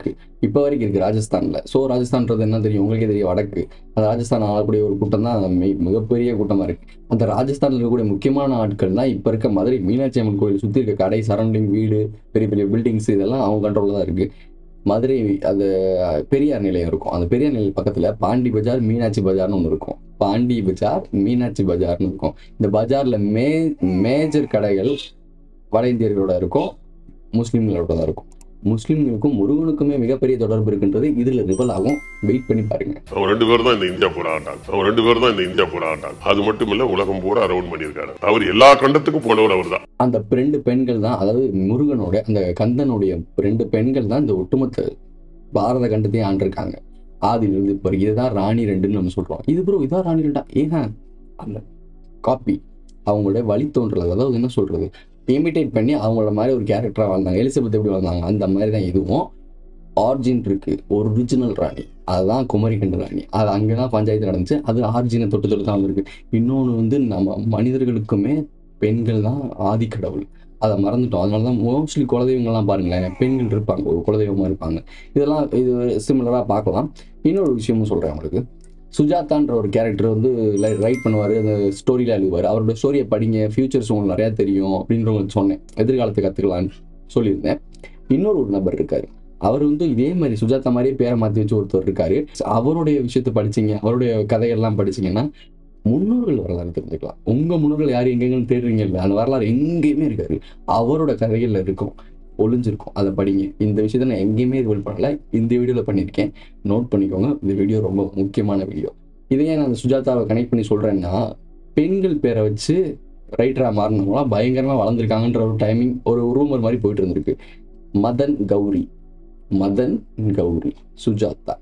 இப்போ வரைக்கும் இருக்குது ராஜஸ்தானில் ஸோ ராஜஸ்தான்ன்றது என்ன தெரியும் உங்களுக்கே தெரியும் வடக்கு அந்த ராஜஸ்தான் ஆளக்கூடிய ஒரு கூட்டம் தான் மெய்- மிகப்பெரிய கூட்டமாக இருக்குது அந்த ராஜஸ்தானில் இருக்கக்கூடிய முக்கியமான ஆட்கள் தான் இப்போ இருக்க மதுரை மீனாட்சி அம்மன் கோயில் சுற்றி இருக்க கடை சரௌண்டிங் வீடு பெரிய பெரிய பில்டிங்ஸ் இதெல்லாம் அவங்க கண்ட்ரோலில் தான் இருக்குது மதுரை அந்த பெரியார் நிலையம் இருக்கும் அந்த பெரியார் நிலையம் பக்கத்தில் பாண்டி பஜார் மீனாட்சி பஜார்னு ஒன்று இருக்கும் பாண்டி பஜார் மீனாட்சி பஜார்னு இருக்கும் இந்த பஜாரில் மே மேஜர் கடைகள் வட இந்தியர்களோட இருக்கும் முஸ்லீம்களோட தான் இருக்கும் முஸ்லீம்களுக்கும் முருகனுக்குமே மிகப்பெரிய தொடர்பு இருக்குன்றது இதில் ரிவல் ஆகும் வெயிட் பண்ணி பாருங்க அவன் ரெண்டு பேரும் தான் இந்த இந்தியா பூரா ஆண்டாங்க அவன் ரெண்டு பேரும் தான் இந்த இந்தியா பூரா ஆண்டாங்க அது மட்டும் இல்ல உலகம் பூரா ரவுண்ட் பண்ணியிருக்காரு அவர் எல்லா கண்டத்துக்கும் போனவர் அவர் தான் அந்த ரெண்டு பெண்கள் தான் அதாவது முருகனோட அந்த கந்தனுடைய ரெண்டு பெண்கள் தான் இந்த ஒட்டுமொத்த பாரத கண்டத்தையும் ஆண்டிருக்காங்க ஆதியிலிருந்து இப்போ வரைக்கும் இதுதான் ராணி ரெண்டுன்னு நம்ம சொல்றோம் இது ப்ரோ இதான் ராணி ரெண்டா ஏன்னா அந்த காப்பி அவங்களுடைய வழித்தோன்றல் அதாவது என்ன சொல்றது இமிட்டேட் பண்ணி அவங்கள மாதிரி ஒரு கேரக்டராக வாழ்ந்தாங்க எலிசபெத் எப்படி வாழ்ந்தாங்க அந்த மாதிரி தான் இதுவும் ஆர்ஜின் இருக்கு ஒரிஜினல் ராணி அதுதான் குமரிக்கண்ட ராணி அது அங்கே தான் பஞ்சாயத்து நடந்துச்சு அது ஆர்ஜினை தொட்டு தொட்டு தான் வந்திருக்கு இன்னொன்று வந்து நம்ம மனிதர்களுக்குமே பெண்கள் தான் ஆதிக்கடவுள் அதை மறந்துட்டோம் அதனால தான் மோஸ்ட்லி குலதெய்வங்கள்லாம் பாருங்களேன் பெண்கள் இருப்பாங்க ஒரு குலதெய்வமாக இருப்பாங்க இதெல்லாம் இது சிமிலராக பார்க்கலாம் இன்னொரு விஷயமும் சொல்கிறேன் உங்களுக்கு சுஜாதான்ற ஒரு கேரக்டர் வந்து ரைட் பண்ணுவார் அந்த ஸ்டோரியில் எழுதுவார் அவரோட ஸ்டோரியை படிங்க ஃபியூச்சர்ஸ் உங்களுக்கு நிறையா தெரியும் அப்படின்றவங்க சொன்னேன் எதிர்காலத்தை கற்றுக்கலான்னு சொல்லியிருந்தேன் இன்னொரு ஒரு நபர் இருக்கார் அவர் வந்து இதே மாதிரி சுஜாதா மாதிரியே பேரை மாற்றி வச்சு ஒருத்தர் இருக்காரு அவருடைய விஷயத்தை படிச்சீங்க அவருடைய கதைகள்லாம் படிச்சீங்கன்னா முன்னோர்கள் வரலாறு தெரிஞ்சுக்கலாம் உங்க முன்னோர்கள் யார் எங்கெங்கன்னு தேடுறீங்கல்ல அந்த வரலாறு எங்கேயுமே இருக்காரு அவரோட கதைகள்ல இருக்கும் ஒளிஞ்சிருக்கும் அதை படிங்க இந்த விஷயத்த நான் எங்கேயுமே ரிவல் பண்ணல இந்த வீடியோவில் பண்ணியிருக்கேன் நோட் பண்ணிக்கோங்க இந்த வீடியோ ரொம்ப முக்கியமான வீடியோ இதை ஏன் நான் அந்த சுஜாதாவை கனெக்ட் பண்ணி சொல்கிறேன்னா பெண்கள் பேரை வச்சு ரைட்டராக மாறினவங்களாம் பயங்கரமாக வளர்ந்துருக்காங்கன்ற ஒரு டைமிங் ஒரு ரூமர் மாதிரி போயிட்டு இருந்திருக்கு மதன் கௌரி மதன் கௌரி சுஜாதா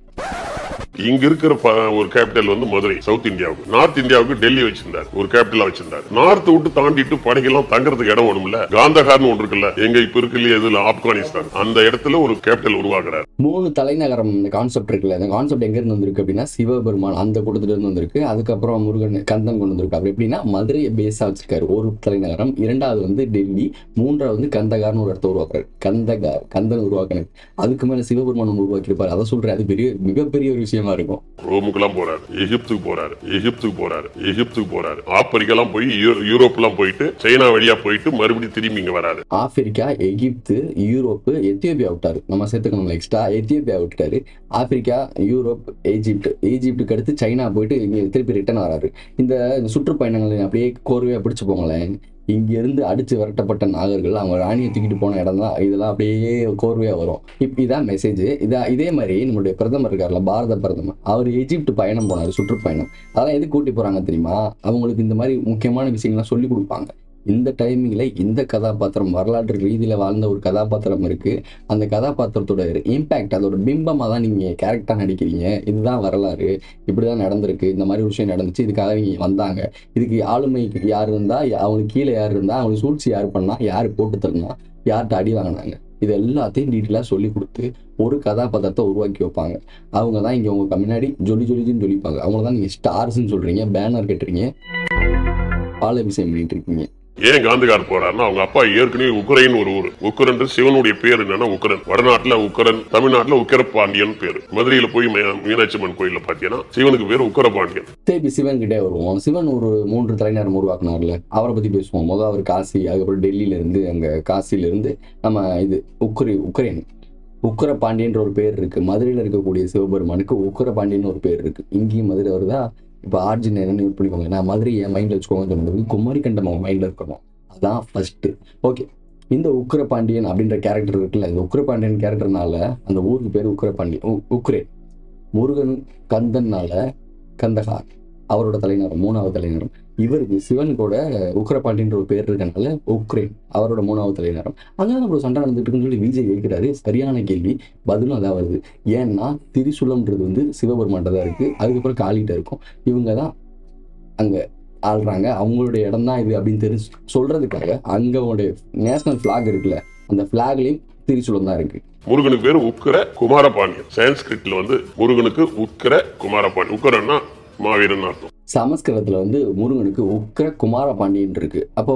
இங்க இருக்கிற ப- ஒரு கேபிட்டல் வந்து மதுரை சவுத் இந்தியாவுக்கு நார்த் இந்தியாவுக்கு டெல்லி வச்சிருந்தார் ஒரு கேபிட்டலா வச்சிருந்தார் நார்த் விட்டு தாண்டிட்டு படைக்கெல்லாம் தங்குறதுக்கு இடம் வேணும்ல காந்தகார்னு ஒன்று இருக்குல்ல எங்க இப்ப இருக்கு இல்லையா இதுல ஆப்கானிஸ்தான் அந்த இடத்துல ஒரு கேபிட்டல் உருவாக்குறாரு மூணு தலைநகரம் இந்த கான்செப்ட் இருக்குல்ல இந்த கான்செப்ட் எங்க இருந்து வந்திருக்கு அப்படின்னா சிவபெருமான் அந்த கூட்டத்துல இருந்து வந்திருக்கு அதுக்கப்புறம் முருகன் கந்தன் கொண்டு வந்திருக்கு அப்படி எப்படின்னா மதுரையை பேஸா வச்சிருக்காரு ஒரு தலைநகரம் இரண்டாவது வந்து டெல்லி மூன்றாவது வந்து கந்தகார்னு ஒரு இடத்த உருவாக்குறாரு கந்தகார் கந்தன் உருவாக்கினது அதுக்கு மேல சிவபெருமான் ஒண்ணு உருவாக்கியிருப்பாரு அதை சொல்றேன் அது பெரிய மிகப்பெரிய ஒரு விஷயமா இருக்கும் ரோமுக்கெல்லாம் போறாரு எகிப்துக்கு போறாரு எகிப்துக்கு போறாரு எகிப்துக்கு போறாரு ஆப்பிரிக்கெல்லாம் போய் யூ- யூரோப்லாம் போயிட்டு சைனா வழியா போயிட்டு மறுபடியும் திரும்பி இங்க வராரு ஆப்பிரிக்கா எகிப்து யூரோப்பு எத்தியோப்பியா விட்டாரு நம்ம சேர்த்துக்கணும் எக்ஸ்ட்ரா எத்தியோப்பியா விட்டுட்டாரு ஆப்பிரிக்கா யூரோப் ஈஜிப்ட் ஈஜிப்டுக்கு அடுத்து சைனா போயிட்டு இங்க திருப்பி ரிட்டர்ன் வராரு இந்த இந்த சுற்றுப்பயணங்கள் அப்படியே கோர்வையா பிடிச்சு போங்களேன் இங்க இருந்து அடிச்சு விரட்டப்பட்ட நாகர்கள் அவங்க ராணியை தூக்கிட்டு போன இடம் தான் இதெல்லாம் அப்படியே கோர்வையா வரும் இப்ப இதான் மெசேஜ் இதா இதே மாதிரி நம்மளுடைய பிரதமர் இருக்கார்ல பாரத பிரதமர் அவர் எஜிப்ட் பயணம் போனார் சுற்றுப்பயணம் அதெல்லாம் எதுக்கு கூட்டி போறாங்க தெரியுமா அவங்களுக்கு இந்த மாதிரி முக்கியமான விஷயங்கள்லாம் சொல்லி கொடுப்பாங்க இந்த டைமிங்ல இந்த கதாபாத்திரம் வரலாற்று ரீதியில வாழ்ந்த ஒரு கதாபாத்திரம் இருக்கு அந்த கதாபாத்திரத்தோட இம்பாக்ட் அதோட பிம்பமா தான் நீங்க கேரக்டா நடிக்கிறீங்க இதுதான் வரலாறு இப்படிதான் நடந்திருக்கு இந்த மாதிரி ஒரு விஷயம் நடந்துச்சு இதுக்காக இவங்க வந்தாங்க இதுக்கு ஆளுமைக்கு யார் இருந்தா அவங்களுக்கு கீழே யார் இருந்தா அவங்களுக்கு சூழ்ச்சி யார் பண்ணா யார் போட்டு தரனா யார்கிட்ட அடி வாங்கினாங்க இது எல்லாத்தையும் டீட்டெயிலாக சொல்லி கொடுத்து ஒரு கதாபாத்திரத்தை உருவாக்கி வைப்பாங்க அவங்க தான் இங்கே உங்களுக்கு முன்னாடி ஜொலி ஜொலிஜின்னு ஜொலிப்பாங்க அவங்கள தான் நீங்கள் ஸ்டார்ஸ்ன்னு சொல்கிறீங்க பேனர் கட்டுறீங்க பாலாபிஷேகம் பண்ணிட்டு இருக்கீங்க ஏன் காந்திகார் போறாருன்னா அவங்க அப்பா ஏற்கனவே உக்ரைன் ஒரு ஊர் உக்ரன் சிவனுடைய பேர் என்னன்னா உக்ரன் வடநாட்டுல உக்ரன் தமிழ்நாட்டுல உக்கரபாண்டியன் பேரு மதுரையில போய் மீ- மீனாட்சி அம்மன் கோயில்ல பாத்தீங்கன்னா சிவனுக்கு பேர் உக்கரபாண்டியன் திருப்பி சிவன் கிட்டே வருவோம் சிவன் ஒரு மூன்று தலைநகரம் உருவாக்குனார்ல அவரை பத்தி பேசுவோம் முதல் அவர் காசி அதுக்கப்புறம் டெல்லியில இருந்து அங்க காசில இருந்து நம்ம இது உக்ரை உக்ரைன் உக்கர பாண்டியன்ற ஒரு பேர் இருக்கு மதுரையில இருக்கக்கூடிய சிவபெருமானுக்கு உக்கர பாண்டியன் ஒரு பேர் இருக்கு இங்கேயும் மதுரை வருதா இப்போ ஆர்ஜின் என்னன்னு யூஸ் பண்ணிக்கோங்க நான் மதுரை என் மைண்ட்ல வச்சுக்கோங்க சொன்னது குமரி கண்டம் அவன் மைண்ட்ல இருக்கணும் அதான் ஃபர்ஸ்ட் ஓகே இந்த உக்கர பாண்டியன் அப்படின்ற கேரக்டர் இருக்குல்ல இந்த உக்கர பாண்டியன் கேரக்டர்னால அந்த ஊருக்கு பேர் உக்கர பாண்டியன் உ- உக்ரைன் முருகன் கந்தன்னால கந்தகார் அவரோட தலைநகரம் மூணாவது தலைநகரம் இவருக்கு சிவன் கூட உக்ரபாண்டின்ற ஒரு பேர் இருக்கனால உக்ரைன் அவரோட மூணாவது தலைநகரம் அங்கே நம்ம சண்டை நடந்துட்டு இருக்குன்னு சொல்லி விஜய் கேட்கிறாரு சரியான கேள்வி பதிலும் அதான் வருது ஏன்னா திரிசூலம்ன்றது வந்து சிவபெருமான்ட்ட தான் இருக்கு அதுக்கப்புறம் காளிகிட்ட இருக்கும் இவங்க தான் அங்க ஆள்றாங்க அவங்களுடைய இடம் தான் இது அப்படின்னு தெரிஞ்சு சொல்றதுக்காக அங்க அவங்களுடைய நேஷனல் ஃபிளாக் இருக்குல்ல அந்த ஃபிளாக்லயும் திரிசூலம் தான் இருக்கு முருகனுக்கு பேர் உக்கர குமாரபாண்டியன் சான்ஸ்கிரிட்ல வந்து முருகனுக்கு உக்கர குமாரபாண்டியன் உக்கரன்னா மாவீரன் அர்த்தம் சமஸ்கிருதத்துல வந்து முருகனுக்கு உக்கிர குமார பாண்டியன் இருக்கு அப்போ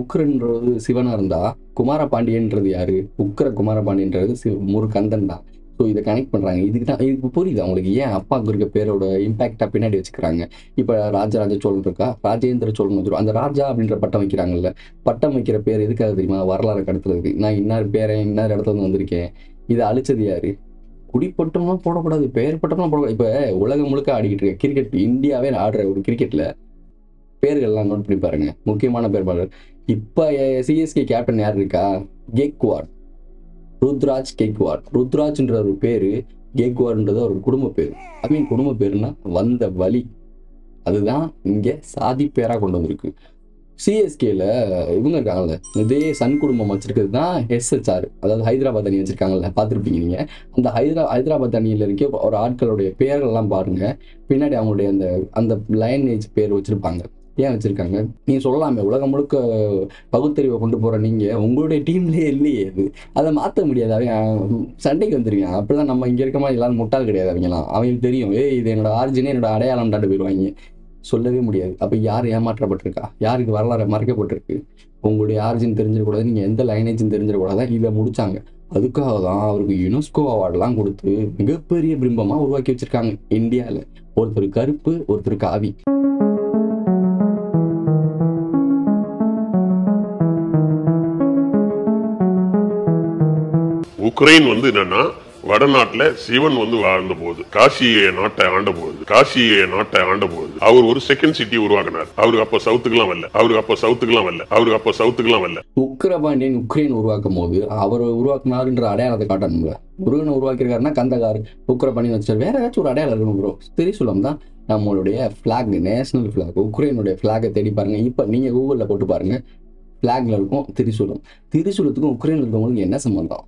உக்கிரன்றது சிவனா இருந்தா குமார பாண்டியன்றது யாரு உக்கிர குமார பாண்டியன்றது சிவ முருகந்தன் தான் ஸோ இதை கனெக்ட் பண்ணுறாங்க இதுக்கு தான் இதுக்கு புரியுது அவங்களுக்கு ஏன் அப்பாவுக்கு இருக்க பேரோட இம்பாக்டாக பின்னாடி வச்சுக்கிறாங்க இப்போ ராஜராஜ சோழன் இருக்கா ராஜேந்திர சோழன் வந்துடும் அந்த ராஜா அப்படின்ற பட்டம் வைக்கிறாங்கல்ல பட்டம் வைக்கிற பேர் எதுக்காக தெரியுமா வரலாறு கடத்துறதுக்கு நான் இன்னார் பேரன் இன்னார் இடத்துல இருந்து வந்திருக்கேன் இதை அழிச்சது யாரு குடிப்பட்டம்லாம் போடக்கூடாது பெயர் பட்டம்லாம் போடக்கூடாது இப்போ உலகம் முழுக்க ஆடிக்கிட்டு இருக்க கிரிக்கெட் இந்தியாவே ஆடுற ஒரு கிரிக்கெட்ல பேர்கள்லாம் நோட் பண்ணி பாருங்க முக்கியமான பேர் பாருங்க இப்போ சிஎஸ்கே கேப்டன் யார் இருக்கா கேக்வாட் ருத்ராஜ் கேக்வாட் ருத்ராஜ்ன்ற ஒரு பேரு கேக்வாட்ன்றது ஒரு குடும்ப பேர் ஐ மீன் குடும்ப பேருனா வந்த வழி அதுதான் இங்க சாதி பேரா கொண்டு வந்திருக்கு சிஎஸ்கேல இவங்க இருக்காங்கல்ல இதே சன் குடும்பம் வச்சிருக்கிறது தான் எஸ்எச்ஆர் அதாவது ஹைதராபாத் அணி வச்சிருக்காங்கல்ல பார்த்துருப்பீங்க நீங்க அந்த ஹைதரா ஹைதராபாத் அணியில இருக்க ஒரு ஆட்களுடைய பேர்கள்லாம் பாருங்க பின்னாடி அவங்களுடைய அந்த அந்த லைனேஜ் பேர் வச்சிருப்பாங்க ஏன் வச்சிருக்காங்க நீங்க சொல்லலாமே உலகம் முழுக்க பகுத்தறிவை கொண்டு போற நீங்க உங்களுடைய டீம்லயே இல்லையே அது அதை மாற்ற முடியாது அவன் சண்டைக்கு வந்துருவான் அப்படிதான் நம்ம இங்க இருக்க மாதிரி எல்லாரும் முட்டாள் கிடையாது அவங்கலாம் அவங்களுக்கு தெரியும் ஏய் இது என்னோட ஆரிஜினே என்னோட அடையாளம் தாண்டு போயிடுவாங்க சொல்லவே முடியாது அப்ப யார் ஏமாற்றப்பட்டிருக்கா யார் இது வரலாறு மறைக்கப்பட்டிருக்கு உங்களுடைய ஆரிஜின் தெரிஞ்சிடக்கூடாது நீங்க எந்த லைனேஜும் தெரிஞ்சிடக்கூடாது இதை முடிச்சாங்க அதுக்காக தான் அவருக்கு யுனெஸ்கோ அவார்ட்லாம் கொடுத்து மிகப்பெரிய பிம்பமா உருவாக்கி வச்சிருக்காங்க இந்தியாவில் ஒருத்தர் கருப்பு ஒருத்தர் காவி உக்ரைன் வந்து என்னன்னா வடநாட்டுல சிவன் வந்து வாழ்ந்த போது காசியை நாட்டை ஆண்ட போது காசியை நாட்டை ஆண்ட போது அவர் ஒரு செகண்ட் சிட்டி உருவாக்கினார் அவருக்கு அப்ப சவுத்துக்கெல்லாம் வரல அவருக்கு அப்ப சவுத்துக்கெல்லாம் வரல அவருக்கு அப்ப சவுத்துக்கெல்லாம் வரல உக்கிரபாண்டியன் உக்ரைன் உருவாக்கும் போது அவர் உருவாக்குனாருன்ற அடையாளத்தை காட்டணும்ல முருகனை உருவாக்கியிருக்காருன்னா கந்தகார் உக்கிரபாண்டியன் வச்சார் வேற ஏதாச்சும் ஒரு அடையாளம் இருக்கணும் ப்ரோ திரிசூலம் தான் நம்மளுடைய ஃபிளாக் நேஷனல் ஃபிளாக் உக்ரைனுடைய ஃபிளாகை தேடி பாருங்க இப்போ நீங்க கூகுளில் போட்டு பாருங்க ஃபிளாக்ல இருக்கும் திரிசூலம் திரிசூலத்துக்கும் உக்ரைன்ல இருக்கவங்களுக்கு என்ன சம்பந்தம்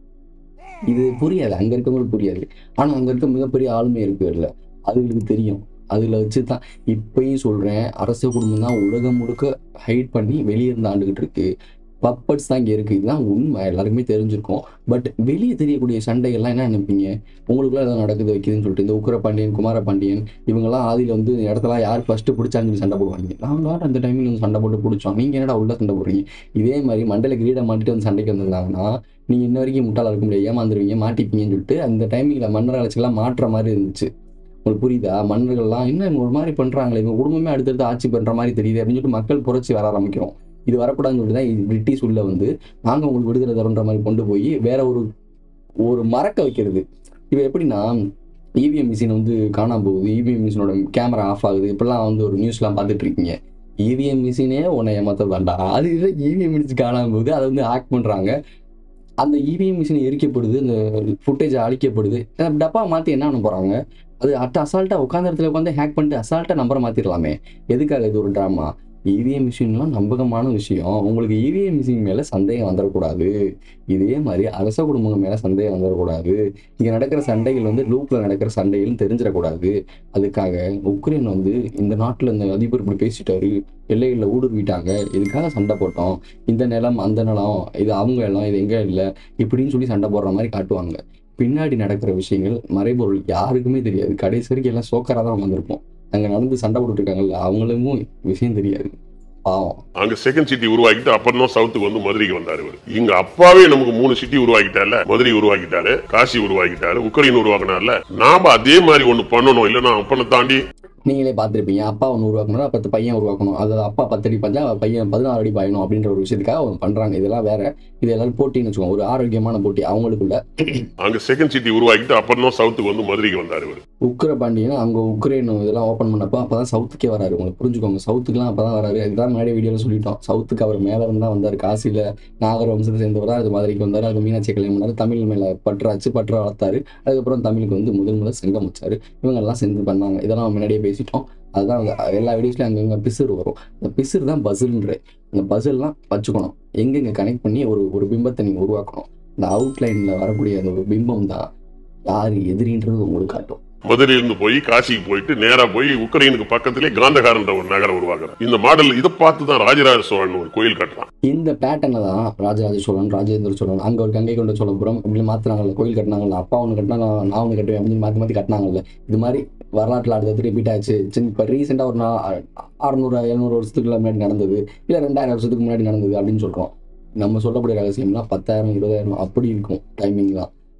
இது புரியாது அங்க இருக்கவங்களுக்கு புரியாது ஆனா அங்க இருக்க மிகப்பெரிய ஆளுமை இருக்கு இல்ல அதுகளுக்கு தெரியும் அதுல வச்சு தான் இப்பயும் சொல்றேன் அரச குடும்பம் தான் உலகம் முழுக்க ஹைட் பண்ணி வெளியே இருந்து ஆண்டுகிட்டு இருக்கு பப்பட்ஸ் தான் இங்க இருக்கு இதுதான் உண்மை எல்லாருக்குமே தெரிஞ்சிருக்கும் பட் வெளியே தெரியக்கூடிய சண்டைகள்லாம் என்ன நினைப்பீங்க உங்களுக்குலாம் ஏதாவது நடக்குது வைக்குதுன்னு சொல்லிட்டு இந்த உக்கர பாண்டியன் குமார பாண்டியன் இவங்கெல்லாம் ஆதியில வந்து இந்த இடத்துல யார் ஃபர்ஸ்ட் பிடிச்சாங்கன்னு சொல்லி சண்டை போடுவாங்க நாங்கள் அந்த டைமில் வந்து சண்டை போட்டு பிடிச்சோம் நீங்க என்னடா உள்ள சண்டை போடுறீங்க இதே மாதிரி மண்டல கிரீடை மாட்டிட்டு வந்து சண்டைக்கு வந்திருந்தாங்கன்னா நீங்க இன்ன வரைக்கும் முட்டாளா இருக்க முடியாது ஏமாந்துருவீங்க மாட்டிப்பீங்கன்னு சொல்லிட்டு அந்த டைமிங்ல மன்னர் அழைச்சிக்கெல்லாம் மாற்ற மாதிரி இருந்துச்சு உங்களுக்கு புரியுதா மன்னர்கள்லாம் என்ன இவங்க ஒரு மாதிரி பண்றாங்களே இவங்க குடும்பமே அடுத்தடுத்து ஆட்சி பண்ற மாதிரி தெரியுது அப்படின்னு சொல்லிட்டு மக்கள் புரட்சி வர ஆரம்பிக்கிறோம் இது வரக்கூடாதுன்னு சொல்லிட்டு தான் இது பிரிட்டிஷ் உள்ள வந்து நாங்க உங்களுக்கு விடுதலை தரோன்ற மாதிரி கொண்டு போய் வேற ஒரு ஒரு மறக்க வைக்கிறது இப்போ எப்படின்னா இவிஎம் மிஷின் வந்து காணாம போகுது இவிஎம் மிஷினோட கேமரா ஆஃப் ஆகுது இப்படிலாம் வந்து ஒரு நியூஸ்லாம் பார்த்துட்டு இருக்கீங்க இவிஎம் மிஷினே உன்னை ஏமாத்த வேண்டா அது இவிஎம் மிஷின் காணாம போகுது அதை வந்து ஹேக் பண்றாங்க அந்த இவிஎம் மிஷின் எரிக்கப்படுது அந்த ஃபுட்டேஜ் அழிக்கப்படுது அஹ் டப்பா மாற்றி என்ன பண்ண போகிறாங்க அது அட்ட அசால்ட்டாக உட்காந்த இடத்துல உட்காந்து ஹேக் பண்ணிட்டு அசால்ட்டாக நம்பரை மாற்றிடலாமே எதுக்காக இது ஒரு ட்ராமா இவிஎம் மிஷின்லாம் நம்பகமான விஷயம் உங்களுக்கு இவிஎம் மிஷின் மேலே சந்தேகம் வந்துடக்கூடாது இதே மாதிரி அரச குடும்பங்கள் மேலே சந்தேகம் வந்துடக்கூடாது இங்கே நடக்கிற சண்டைகள் வந்து லூப்பில் நடக்கிற சண்டைகள்னு தெரிஞ்சிடக்கூடாது அதுக்காக உக்ரைன் வந்து இந்த நாட்டில் இந்த அதிபர் இப்படி பேசிட்டாரு எல்லைகளில் ஊடுருவிட்டாங்க இதுக்காக சண்டை போட்டோம் இந்த நிலம் அந்த நிலம் இது அவங்க இடம் இது எங்க இல்லை இப்படின்னு சொல்லி சண்டை போடுற மாதிரி காட்டுவாங்க பின்னாடி நடக்கிற விஷயங்கள் மறைபொருள் யாருக்குமே தெரியாது கடைசி வரைக்கும் எல்லாம் சோக்கராக தான் வந்திருப்போம் அங்கே நடந்து சண்டை போட்டுட்டு இருக்காங்கல்ல அவங்களுக்கும் விஷயம் தெரியாது பாவம் அங்க செகண்ட் சிட்டி உருவாக்கிட்டு அப்புறம் தான் சவுத்துக்கு வந்து மதுரைக்கு வந்தாரு இவர் இங்க அப்பாவே நமக்கு மூணு சிட்டி உருவாக்கிட்டார்ல மதுரை உருவாக்கிட்டாரு காசி உருவாக்கிட்டாரு உக்ரைன் உருவாக்கினார்ல நாம அதே மாதிரி ஒண்ணு பண்ணணும் இல்லைன்னா அப்பனை தாண்டி நீங்களே பார்த்துருப்பீங்க அப்பா ஒன்று உருவாக்கணும் பத்து பையன் உருவாக்கணும் அதாவது அப்பா பத்து அடி பஞ்சா பையன் பதினாறு அடி பாயணும் அப்படின்ற ஒரு விஷயத்துக்காக அவங்க பண்றாங்க இதெல்லாம் வேற இது எல்லாரும் போட்டின்னு வச்சுக்கோங்க ஒரு ஆரோக்கியமான போட்டி அவங்களுக்குள்ள அங்க செகண்ட் சிட்டி உருவாக்கிட்டு அப்புறம் தான் சவுத்துக்கு வந்து மதுரைக்கு வந்தாரு இவர் உக்ர பாண்டியன் அங்கே உக்ரைன் இதெல்லாம் ஓப்பன் பண்ணப்போ அப்போ தான் சவுத்துக்கே வராரு உங்களுக்கு புரிஞ்சுக்கோங்க சவுத்துக்குலாம் அப்போ தான் வராரு இதுதான் முன்னாடி வீடியோவில் சொல்லிட்டோம் சவுத்துக்கு அவர் மேலே இருந்து தான் வந்தார் காசியில் நாகர வம்சத்தை சேர்ந்தவர் அது மதுரைக்கு வந்தார் அது மீனாட்சி கல்யாணம் பண்ணார் தமிழ் மேலே பற்றாச்சு பற்ற வளர்த்தாரு அதுக்கப்புறம் தமிழுக்கு வந்து முதல் முதல் சங்கம் வச்சாரு இவங்கெல்லாம் சேர்ந்து பண்ணாங்க இதெல்லாம் நம்ம முன்னாடியே பேசிட்டோம் அதுதான் அந்த எல்லா வீடியோஸ்லையும் அங்கங்கே பிசுறு வரும் அந்த பிசுறு தான் பசில்ன்ற அந்த பசில்லாம் வச்சுக்கணும் எங்கெங்க கனெக்ட் பண்ணி ஒரு ஒரு பிம்பத்தை நீங்கள் உருவாக்கணும் இந்த அவுட்லைனில் வரக்கூடிய அந்த ஒரு பிம்பம் தான் யார் எதிரின்றது உங்களுக்கு காட்டும் மதுரையிலிருந்து போய் காசிக்கு போயிட்டு நேரா போய் உக்ரைனுக்கு பக்கத்திலே காந்தகாரன்ற ஒரு நகரம் உருவாக்குறான் இந்த மாடல் இதை பார்த்து தான் ராஜராஜ சோழன் ஒரு கோயில் கட்டுறான் இந்த பேட்டர்னை தான் ராஜராஜ சோழன் ராஜேந்திர சோழன் அங்கே ஒரு கங்கை கொண்ட சோழபுரம் இப்படி மாத்துறாங்கல்ல கோயில் கட்டினாங்கல்ல அப்பா ஒன்று கட்டினா நான் நான் ஒன்று கட்டுவேன் அப்படின்னு மாற்றி மாற்றி கட்டினாங்கல்ல இது மாதிரி வரலாற்றில் அடுத்தது ரிப்பீட் ஆச்சு சின்ன இப்போ ரீசெண்டாக ஒரு நா- அறுநூறு எழுநூறு வருஷத்துக்கு முன்னாடி நடந்தது இல்லை ரெண்டாயிரம் வருஷத்துக்கு முன்னாடி நடந்தது அப்படின்னு சொல்கிறோம் நம்ம சொல்லக்கூடிய ரகசியம்லாம் பத்தாயிரம் இருபதாயிரம் அப்படி இருக்கும் டைமிங்லாம்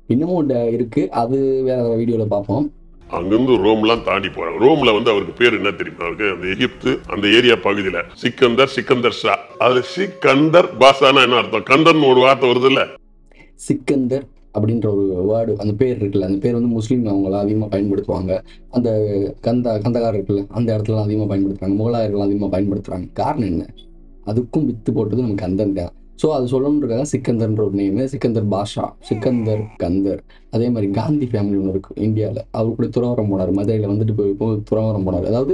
இன்னமும் ட- இருக்கு அது வேற வீடியோவில் பார்ப்போம் அங்கிருந்து ரோம்லாம் தாண்டி போறாங்க ரோம்ல வந்து அவருக்கு பேர் என்ன தெரியுமா அவருக்கு அந்த எகிப்து அந்த ஏரியா பகுதியில சிக்கந்தர் சிக்கந்தர் ஷா அது சிக்கந்தர் பாஷானா என்ன அர்த்தம் கந்தர்னு ஒரு வார்த்தை வருது இல்ல சிக்கந்தர் அப்படின்ற ஒரு வேர்டு அந்த பேர் இருக்குல்ல அந்த பேர் வந்து முஸ்லீம் அவங்களாம் அதிகமாக பயன்படுத்துவாங்க அந்த கந்த கந்தகார் இருக்குல்ல அந்த இடத்துலலாம் அதிகமாக பயன்படுத்துறாங்க முகலாயர்கள்லாம் அதிகமாக பயன்படுத்துறாங்க காரணம் என்ன அதுக்கும் வித்து போட்டது நமக்கு கந்தன் தான் ஸோ அது சொல்லணுன்றக்காக சிக்கந்தர்ன்ற ஒரு நேமு சிக்கந்தர் பாஷா சிக்கந்தர் கந்தர் அதே மாதிரி காந்தி ஃபேமிலி ஒன்று இருக்குது இந்தியாவில் அவர் கூட துறவரம் போனார் மதுரையில் வந்துட்டு போய் போய் துறவரம் போனார் அதாவது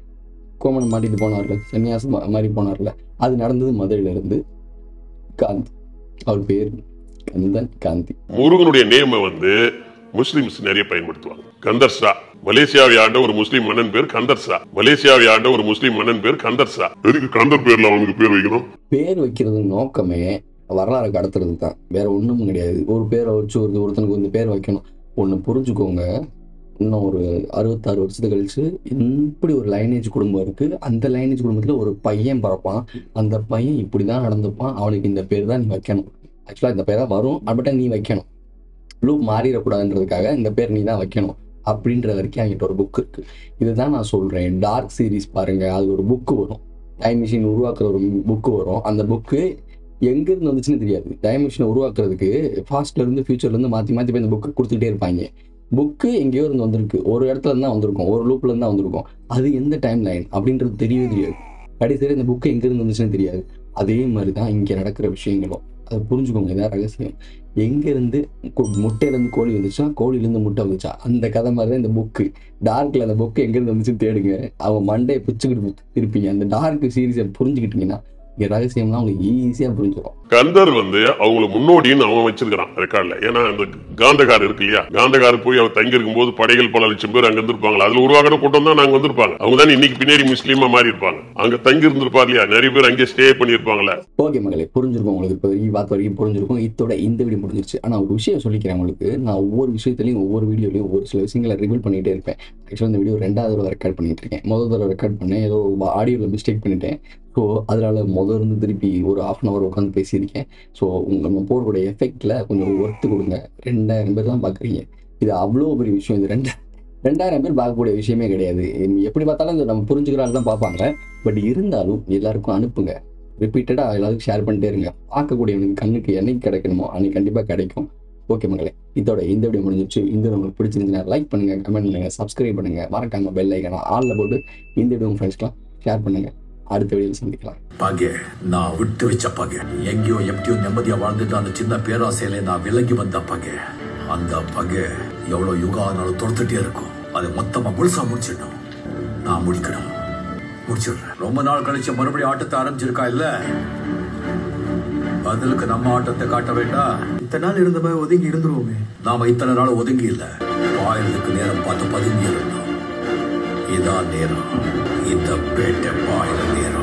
கோமணம் மாட்டிட்டு போனார்ல சன்னியாசம் மா- மாதிரி போனார்ல அது நடந்தது மதுரையில இருந்து காந்தி அவர் பேர் கந்தன் காந்தி முருகனுடைய நேம வந்து முஸ்லிம்ஸ் நிறைய பயன்படுத்துவாங்க கந்தர் ஷா மலேசியாவை ஆண்ட ஒரு முஸ்லீம் மன்னன் பேர் கந்தர் ஷா மலேசியாவை ஆண்ட ஒரு முஸ்லீம் மன்னன் பேர் கந்தர் ஷா எதுக்கு கந்தர் பேர்ல அவனுக்கு பேர் வைக்கணும் பேர் வைக்கிறது நோக்கமே வரலாறு கடத்துறது தான் வேற ஒன்றும் கிடையாது ஒரு பேரை வச்சு ஒரு ஒருத்தனுக்கு வந்து பேர் வைக்கணும் ஒன்று புரிஞ்சுக்கோங்க இன்னும் ஒரு அறுபத்தாறு வருஷத்து கழிச்சு இப்படி ஒரு லைனேஜ் குடும்பம் இருக்கு அந்த லைனேஜ் குடும்பத்தில் ஒரு பையன் பிறப்பான் அந்த பையன் இப்படி தான் நடந்துப்பான் அவனுக்கு இந்த பேர் தான் நீ வைக்கணும் ஆக்சுவலாக இந்த பேர் தான் வரும் அப்படின்ட்டு நீ வைக்கணும் லூப் மாறிடக்கூடாதுன்றதுக்காக இந்த பேர் நீ தான் வைக்கணும் அப்படின்ற வரைக்கும் அவங்ககிட்ட ஒரு புக் இருக்கு இதுதான் நான் சொல்றேன் டார்க் சீரிஸ் பாருங்க அது ஒரு புக்கு வரும் டைம் மிஷின் உருவாக்குற ஒரு புக்கு வரும் அந்த புக்கு எங்கேருந்து வந்துச்சுன்னு தெரியாது டைம் மிஷினை உருவாக்குறதுக்கு ஃபாஸ்ட்ல இருந்து ஃபியூச்சர்ல இருந்து மாற்றி மாற்றி போய் இந்த புக்கு கொடுத்துட்டே இருப்பாங்க புக்கு எங்கேயோ இருந்து வந்திருக்கு ஒரு இடத்துல இருந்து தான் வந்திருக்கும் ஒரு லூப்ல இருந்து தான் வந்திருக்கும் அது எந்த டைம் லைன் அப்படின்றது தெரியவே தெரியாது கடைசியில் இந்த புக்கு எங்கேருந்து வந்துச்சுன்னு தெரியாது அதே மாதிரி தான் இங்கே நடக்கிற விஷயங்களும் அதை புரிஞ்சுக்கோங்க இதான் ரகசியம் எங்கேருந்து முட்டையிலேருந்து கோழி வந்துச்சா கோழிலேருந்து முட்டை வந்துச்சா அந்த கதை மாதிரி தான் இந்த புக்கு டார்க்கில் அந்த புக்கு எங்கேருந்து வந்துச்சுன்னு தேடுங்க அவன் மண்டையை பிச்சுக்கிட்டு இருப்பீங்க அந்த டார்க் சீரீஸை புரிஞ்சுக்கிட்டீங்கன்னா இங்கே ரகசியம்லாம் உங்களுக்கு ஈஸியாக புரிஞ்சிடும் கந்தர் வந்து அவங்கள முன்னோடின்னு அவன் வச்சிருக்கான் ரெக்கார்ட்ல ஏன்னா அந்த காந்தகார் இருக்கு இல்லையா காந்தகார் போய் அவர் தங்கி இருக்கும்போது படைகள் பல லட்சம் பேர் அங்க இருந்திருப்பாங்க அதுல உருவாக்கின கூட்டம் தான் நாங்க வந்திருப்பாங்க அவங்க தான் இன்னைக்கு பின்னாடி முஸ்லீமா மாறி இருப்பாங்க அங்க தங்கி இருந்திருப்பார் இல்லையா நிறைய பேர் அங்கே ஸ்டே பண்ணிருப்பாங்கல்ல ஓகே மகளே புரிஞ்சிருக்கும் உங்களுக்கு இப்போ வரைக்கும் பார்த்த வரைக்கும் புரிஞ்சிருக்கும் இதோட இந்த வீடியோ முடிஞ்சிருச்சு ஆனால் ஒரு விஷயம் சொல்லிக்கிறேன் உங்களுக்கு நான் ஒவ்வொரு விஷயத்துலையும் ஒவ்வொரு வீடியோலையும் ஒவ்வொரு சில விஷயங்களை ரிவீல் பண்ணிகிட்டே இருப்பேன் ஆக்சுவலாக இந்த வீடியோ ரெண்டாவது தடவை ரெக்கார்ட் பண்ணிட்டு இருக்கேன் முதல் தடவை ரெக்கார்ட் பண்ணேன் ஏதோ ஆடியோவில் மிஸ்டேக் பண்ணிட்டேன் ஸோ அதனால முதல்ல இருந்து திருப்பி ஒரு ஆஃப் அன் ஹவர் உட்காந்து பேசியிருக்கேன் ஸோ உங்கள் நம்ம போடக்கூடிய எஃபெக்டில் கொஞ்சம் ஒர்த்து கொடுங்க ரெண்டாயிரம் பேர் தான் பார்க்குறீங்க இது அவ்வளோ பெரிய விஷயம் இது ரெண்டா ரெண்டாயிரம் பேர் பார்க்கக்கூடிய விஷயமே கிடையாது நீ எப்படி பார்த்தாலும் இது நம்ம புரிஞ்சுக்கிறாள் தான் பார்ப்பாங்க பட் இருந்தாலும் எல்லாருக்கும் அனுப்புங்க ரிப்பீட்டடாக எல்லாருக்கும் ஷேர் பண்ணிட்டே இருங்க பார்க்கக்கூடியவனுக்கு கண்ணுக்கு என்னைக்கு கிடைக்கணுமோ அன்னைக்கு கண்டிப்பாக கிடைக்கும் ஓகே மகளே இதோட இந்த வீடியோ முடிஞ்சிச்சு இந்த வீடியோ உங்களுக்கு பிடிச்சிருந்துச்சுன்னா லைக் பண்ணுங்க கமெண்ட் பண்ணுங்க சப்ஸ்கிரைப் பண்ணுங்க மறக்காம பெல் ஐக்கனா ஆளில் போட்டு இந்த வீடியோ உங்கள் ஃப்ரெண்ட்ஸ்க்குலாம் ஷேர் பண்ணுங்க அடுத்த வீடியோவில் சந்திக்கலாம் பகை நான் விட்டு வச்ச பகை எங்கேயோ எப்படியோ நிம்மதியா வாழ்ந்துட்டு அந்த சின்ன பேராசையில நான் விலகி வந்த பகை அந்த பகை எவ்வளவு யுகம் ஆனாலும் தொடுத்துட்டே இருக்கும் அதை மொத்தமா முழுசா முடிச்சிடணும் நான் முடிக்கணும் முடிச்சிடுறேன் ரொம்ப நாள் கழிச்சு மறுபடியும் ஆட்டத்தை ஆரம்பிச்சிருக்கா இல்ல பதிலுக்கு நம்ம ஆட்டத்தை காட்ட வேண்டாம் இத்தனை நாள் இருந்த மாதிரி ஒதுங்கி இருந்துருவோமே நாம இத்தனை நாள் ஒதுங்கி இல்ல பாயறதுக்கு நேரம் பார்த்து பதுங்கி இருந்தோம் இதான் நேரம் இந்த பேட்டை பாயிர நேரம்